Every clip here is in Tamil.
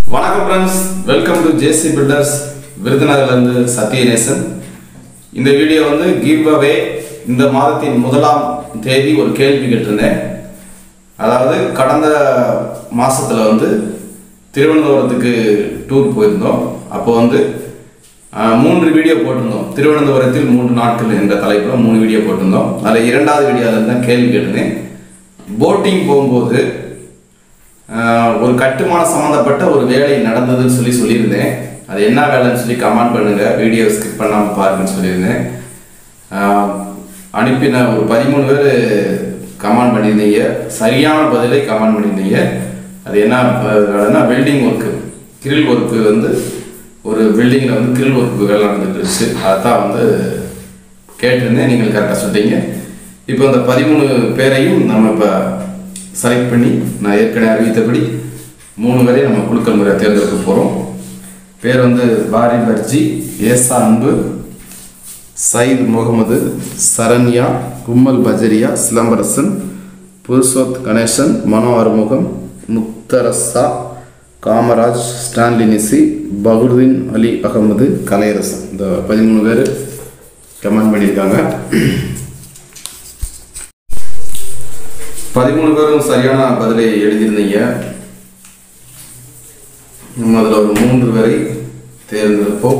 வணக்கம் friends welcome to JC builders விருதுநகர்லேருந்து சத்யநேசன் இந்த வீடியோ வந்து கிவ் அவே இந்த மாதத்தின் முதலாம் தேதி ஒரு கேள்வி கேட்டிருந்தேன் அதாவது கடந்த மாசத்துல வந்து திருவனந்தபுரத்துக்கு டூர் போயிருந்தோம் அப்போ வந்து ஆஹ், மூன்று வீடியோ போட்டிருந்தோம் திருவனந்தபுரத்தில் மூன்று நாட்கள் என்ற தலைப்பில் மூணு வீடியோ போட்டிருந்தோம் அதில் இரண்டாவது வீடியோவில் தான் கேள்வி கேட்டிருந்தேன் போட்டிங் போகும்போது ஆஹ், ஒரு கட்டுமானம் சம்மந்தப்பட்ட ஒரு வேலை நடந்ததுன்னு சொல்லி சொல்லியிருந்தேன் அது என்ன வேலைன்னு சொல்லி கமெண்ட் பண்ணுங்க வீடியோ ஸ்கிப் பண்ணாமல் பாருங்கன்னு சொல்லியிருந்தேன் ஆஹ், அனுப்பின ஒரு பதிமூணு பேர் கமெண்ட் பண்ணியிருந்தீங்க சரியான பதிலை கமெண்ட் பண்ணியிருந்தீங்க அது என்ன வேலைன்னா வெல்டிங் ஒர்க்கு கிரில் ஒர்க்கு வந்து ஒரு பில்டிங்கில் வந்து கிரில் ஒர்க்கு வேலை நடந்துட்டு இருந்துச்சு அதான் வந்து கேட்டிருந்தேன் நீங்கள் கரெக்டாக சொல்லிட்டீங்க இப்போ அந்த பதிமூணு பேரையும் நம்ம இப்போ செலக்ட் பண்ணி நான் ஏற்கனவே அறிவித்தபடி மூணு பேரையும் நம்ம குழுக்கள் முறையை தேர்ந்தெடுக்க போகிறோம் பேர் வந்து பாரி பர்ஜி ஏசா அன்பு சயித் முகமது சரண்யா கும்மல் பஜரியா சிலம்பரசன் புருஷோத் கணேசன் மனோ அறுமுகம் முக்தரசா காமராஜ் ஸ்டான்லி நிசி பகுருதீன் அலி அகமது கலையரசன் இந்த பதிமூணு பேர் கமெண்ட் பண்ணியிருக்காங்க பதிமூணு பேரும் சரியான பதிலை எழுதியிருந்தீங்க நம்ம அதில் ஒரு மூன்று பேரை தேர்ந்தெடுப்போம்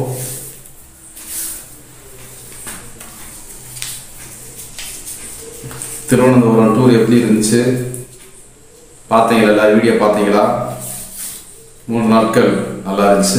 திருவனந்தபுரம் டூர் எப்படி இருந்துச்சு பார்த்தீங்களா எல்லா வீடியோ பார்த்தீங்களா மூணு நாட்கள் நல்லா இருந்துச்சு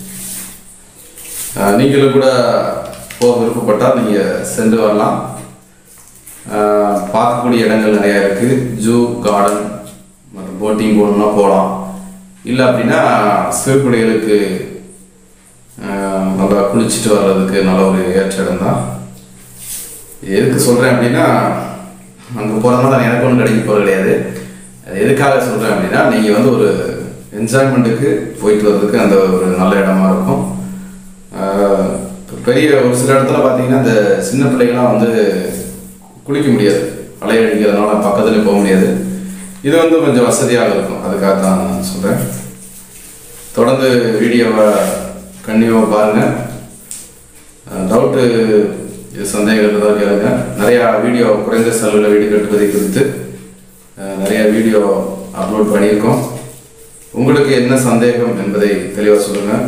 அஹ் நீங்களும் கூட போக விருப்பப்பட்டால் நீங்கள் சென்று வரலாம் அஹ் பார்க்கக்கூடிய இடங்கள் நிறையா இருக்குது ஜூ கார்டன் மற்றும் போட்டிங் போகணும்னா போகலாம் இல்லை அப்படின்னா சிறுகுடைகளுக்கு அஹ் நல்லா குளிச்சுட்டு வர்றதுக்கு நல்ல ஒரு ஏற்ற இடம் தான் எதுக்கு சொல்கிறேன் அப்படின்னா அங்கே போகிறதுனால எனக்கு ஒன்றும் கிடைக்க போகிறது கிடையாது அது எதுக்காக சொல்கிறேன் அப்படின்னா நீங்கள் வந்து ஒரு என்ஜாய்மெண்ட்டுக்கு போயிட்டு வர்றதுக்கு அந்த ஒரு நல்ல இடமா இருக்கும் ஆஹ் இப்ப பெரிய ஒரு சில இடத்துல பார்த்தீங்கன்னா இந்த சின்ன பிள்ளைங்களாம் வந்து குளிக்க முடியாது அலை அடிக்கிறதுனால பக்கத்துல போக முடியாது இது வந்து கொஞ்சம் வசதியாக இருக்கும் அதுக்காக தான் நான் சொல்கிறேன் தொடர்ந்து வீடியோவை கண்டிப்பாக பாருங்கள் டவுட்டு இது சந்தேகங்கள் ஏதாவது கேளுங்க நிறையா வீடியோ குறைந்த செலவில் வீடு கட்டுவதை குறித்து அஹ், நிறைய வீடியோ அப்லோட் பண்ணியிருக்கோம் உங்களுக்கு என்ன சந்தேகம் என்பதை தெளிவாக சொல்லுங்கள்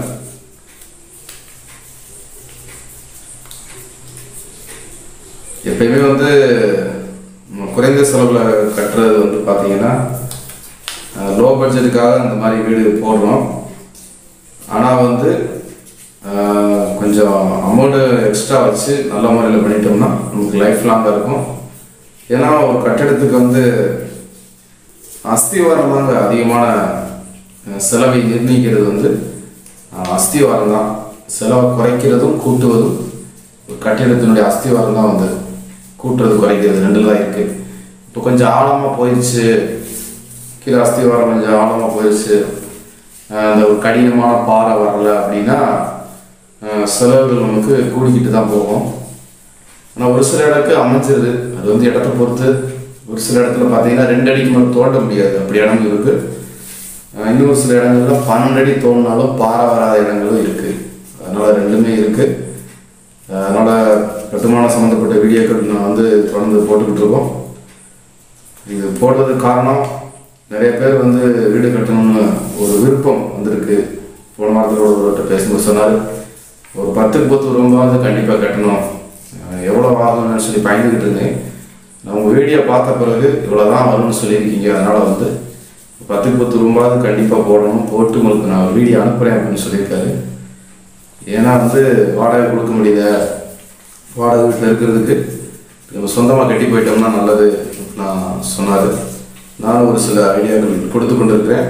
எப்பயுமே வந்து நம்ம குறைந்த செலவில் கட்டுறது வந்து பார்த்தீங்கன்னா லோ பட்ஜெட்டுக்காக அந்த மாதிரி வீடு போடுறோம் ஆனால் வந்து ஆஹ், கொஞ்சம் அமௌண்ட்டு எக்ஸ்ட்ரா வச்சு நல்ல முறையில் பண்ணிட்டோம்னா நமக்கு லைஃப் லாங்காக இருக்கும் ஏன்னா ஒரு கட்டிடத்துக்கு வந்து அஸ்திவாரம் தாங்க அதிகமான அஹ், செலவை நிர்ணயிக்கிறது வந்து அஹ், அஸ்திவாரம் தான் செலவை குறைக்கிறதும் கூட்டுவதும் ஒரு கட்டிடத்தினுடைய அஸ்திவாரம் தான் வந்து கூட்டுறது குறைக்கிறது ரெண்டு தான் இருக்குது இப்போ கொஞ்சம் ஆழமாக போயிடுச்சு கீழே அஸ்திவாரம் கொஞ்சம் ஆழமாக போயிடுச்சு அஹ், அந்த ஒரு கடினமான பாறை வரல அப்படின்னா அஹ், செலவுகள் நமக்கு கூடிக்கிட்டு தான் போகும் ஆனால் ஒரு சில இடத்துக்கு அமைஞ்சிருது அது வந்து இடத்த பொறுத்து ஒரு சில இடத்துல பார்த்தீங்கன்னா ரெண்டு அடிக்கு மேலே தோண்ட முடியாது அப்படி இடங்கள் இருக்கு அஹ் இன்னொரு சில இடங்கள்ல பன்னெண்டு அடி தோண்டினாலும் பாறை வராத இடங்களும் இருக்கு அதனால ரெண்டுமே இருக்கு அஹ் அதனால கட்டுமான சம்மந்தப்பட்ட வீடியோக்கள் நான் வந்து தொடர்ந்து போட்டுக்கிட்டு இருக்கோம் இது போடுறதுக்கு காரணம் நிறைய பேர் வந்து வீடு கட்டணும்னு ஒரு விருப்பம் வந்திருக்கு போன வாரத்தில் ஒருவர்கிட்ட பேசும்போது சொன்னார் ஒரு பத்துக்கு பத்து ரூபாவது கண்டிப்பாக கட்டணும் அஹ் எவ்வளோ ஆகும்னு சொல்லி பயந்துக்கிட்டு இருந்தேன் நான் உங்கள் வீடியோ பார்த்த பிறகு இவ்வளோ தான் வரும்னு சொல்லியிருக்கீங்க அதனால் வந்து பத்துக்கு பத்து ரூபாவது கண்டிப்பாக போடணும் போட்டு உங்களுக்கு நான் ஒரு வீடியோ அனுப்புகிறேன் அப்படின்னு சொல்லியிருக்காரு ஏன்னா வந்து வாடகை கொடுக்க முடியல வாடகை வீட்டில் இருக்கிறதுக்கு நம்ம சொந்தமாக கட்டி போயிட்டோம்னா நல்லது நான் சொன்னார் நானும் ஒரு சில ஐடியாக்கள் கொடுத்து கொண்டு இருக்கிறேன்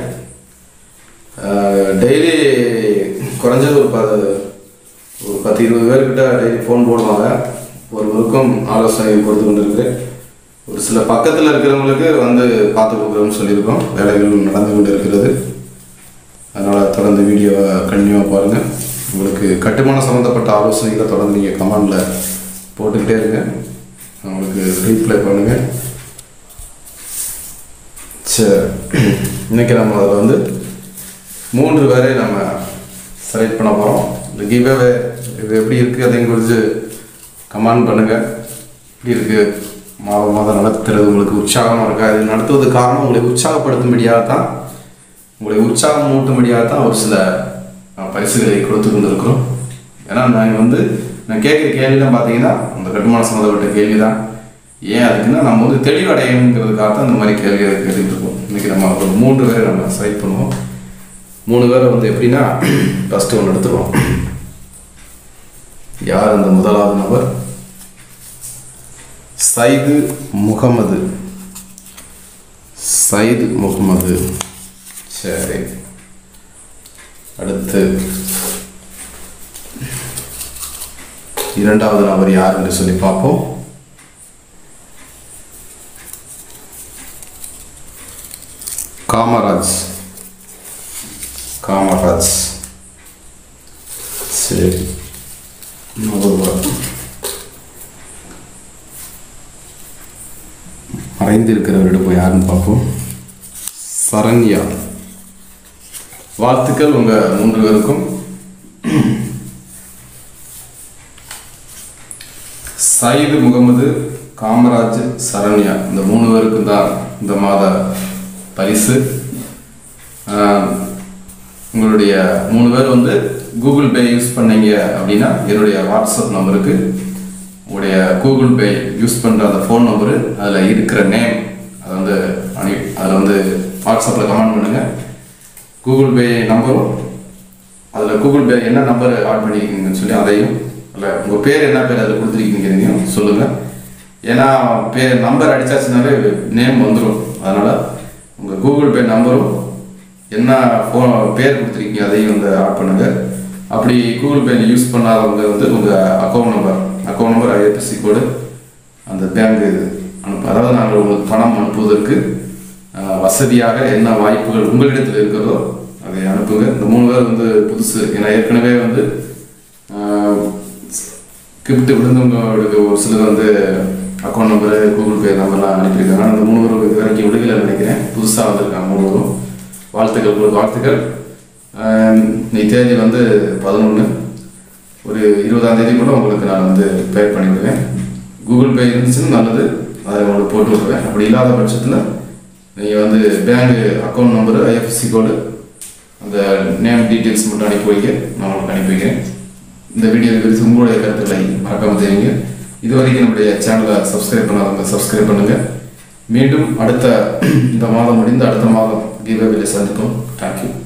டெய்லி குறைஞ்சது ஒரு ப ஒரு பத்து இருபது பேர்கிட்ட டெய்லி ஃபோன் போடுவாங்க ஒருவருக்கும் ஆலோசனை கொடுத்து கொண்டு இருக்கிறேன் ஒரு சில பக்கத்தில் இருக்கிறவங்களுக்கு வந்து பார்த்து கொடுக்குறோம்னு சொல்லியிருக்கோம் வேலைகள் நடந்து கொண்டு இருக்கிறது அதனால் தொடர்ந்து வீடியோவை கண்டினியூவாக பாருங்கள் உங்களுக்கு கட்டுமான சம்மந்தப்பட்ட ஆலோசனைகளை தொடர்ந்து நீங்கள் கமெண்டில் போட்டுக்கிட்டே இருங்க உங்களுக்கு ரீப்ளை பண்ணுங்கள் சரி இன்னைக்கு நம்ம அதில் வந்து மூன்று பேரை நம்ம செலக்ட் பண்ண போகிறோம் இந்த கிவ்அவே இது எப்படி இருக்குது அதையும் குறித்து கமெண்ட் பண்ணுங்கள் எப்படி இருக்குது மாதம் மாதம் நடத்துறது உங்களுக்கு உற்சாகமாக இருக்கா இது நடத்துவது காரணம் உங்களை உற்சாகப்படுத்தும்படியாக தான் உங்களை உற்சாகம் மூட்டும்படியாக தான் ஒரு சில அஹ், பரிசுகளை கொடுத்து கொண்டிருக்கிறோம் ஏன்னா நாங்கள் வந்து நான் கேட்குற கேள்விலாம் பார்த்தீங்கன்னா அந்த கட்டுமான சம்மந்தப்பட்ட கேள்வி தான் ஏன் அதுக்குன்னா நம்ம வந்து தெளிவடையணுங்கிறதுக்காக தான் இந்த மாதிரி கேள்விகளை கேட்டுட்டு இருக்கோம் இன்றைக்கி நம்ம ஒரு மூன்று பேரை நம்ம செலக்ட் பண்ணுவோம் மூணு பேரை வந்து எப்படின்னா ஃபஸ்ட்டு ஒன்று எடுத்துருவோம் யார் அந்த முதலாவது நபர் சைது முகமது சைது முகமது சரி அடுத்து இரண்டாவது நபர் யார் என்று சொல்லி பார்ப்போம் காமராஜ் காமராஜ் சரி முதல்வர் மறைந்திருக்கிறவரிடம் போய் யாருன்னு பார்ப்போம் சரண்யா வாழ்த்துக்கள் உங்க மூன்று பேருக்கும் சயிது முகமது காமராஜ் சரண்யா இந்த மூணு பேருக்கும் தான் இந்த மாத பரிசு ஆஹ், உங்களுடைய மூணு பேர் வந்து கூகுள் பே யூஸ் பண்ணீங்க அப்படின்னா என்னுடைய வாட்ஸ்அப் நம்பருக்கு உங்களுடைய கூகுள் பே யூஸ் பண்ணுற அந்த ஃபோன் நம்பரு அதில் இருக்கிற நேம் அதை வந்து அனு அதில் வந்து வாட்ஸ்அப்பில் கமெண்ட் பண்ணுங்கள் கூகுள் பே நம்பரும் அதில் கூகுள் பே என்ன நம்பர் ஆட் பண்ணியிருக்கீங்கன்னு சொல்லி அதையும் இல்லை உங்கள் பேர் என்ன பேர் அதில் கொடுத்துருக்கீங்கிறதையும் சொல்லுங்கள் ஏன்னா பேர் நம்பர் அடிச்சாச்சுனாலே நேம் வந்துடும் அதனால் உங்கள் கூகுள் பே நம்பரும் என்ன ஃபோன் பேர் கொடுத்துருக்கீங்க அதையும் வந்து ஆட் பண்ணுங்கள் அப்படி கூகுள் பே யூஸ் பண்ணாதவங்க வந்து உங்கள் account number account number IFSC code அந்த பேங்க் அனுப்ப அதாவது நாங்கள் உங்களுக்கு பணம் அனுப்புவதற்கு அஹ், வசதியாக என்ன வாய்ப்புகள் உங்களிடத்தில் இருக்கிறதோ அதை அனுப்புங்க இந்த மூணு பேர் வந்து புதுசு ஏன்னா ஏற்கனவே வந்து கிஃப்ட் விழுந்தவங்களுக்கு ஒரு சிலர் வந்து அக்கௌண்ட் நம்பரு கூகுள் பே நம்பர்லாம் அனுப்பியிருக்காங்க ஆனால் இந்த மூணு பேரும் இது வரைக்கும் விடுதலை நினைக்கிறேன் புதுசாக வந்திருக்காங்க மூணு பேரும் வாழ்த்துக்கள் உங்களுக்கு வாழ்த்துக்கள் அஹ், இன்னைக்கு தேதி வந்து பதினொன்று ஒரு இருபதாம் தேதி கூட உங்களுக்கு நான் வந்து பே பண்ணி விடுவேன் கூகுள் பே இருந்துச்சுன்னு நல்லது அதை உங்களுக்கு போட்டு விடுவேன் அப்படி இல்லாத பட்சத்தில் நீங்கள் வந்து bank account number IFSC code அந்த நேம் டீட்டெயில்ஸ் மட்டும் அனுப்பி வைக்க நான் உங்களுக்கு அனுப்பி வைக்கிறேன் இந்த வீடியோ குறித்து உங்களுடைய கருத்துக்களை மறக்காம தெரியுங்க இது வரைக்கும் நம்முடைய சேனலை சப்ஸ்கிரைப் பண்ணாதவங்க சப்ஸ்கிரைப் பண்ணுங்க மீண்டும் அடுத்த இந்த மாதம் முடிந்து அடுத்த மாதம் கீவேவில சந்திப்போம் தேங்க்யூ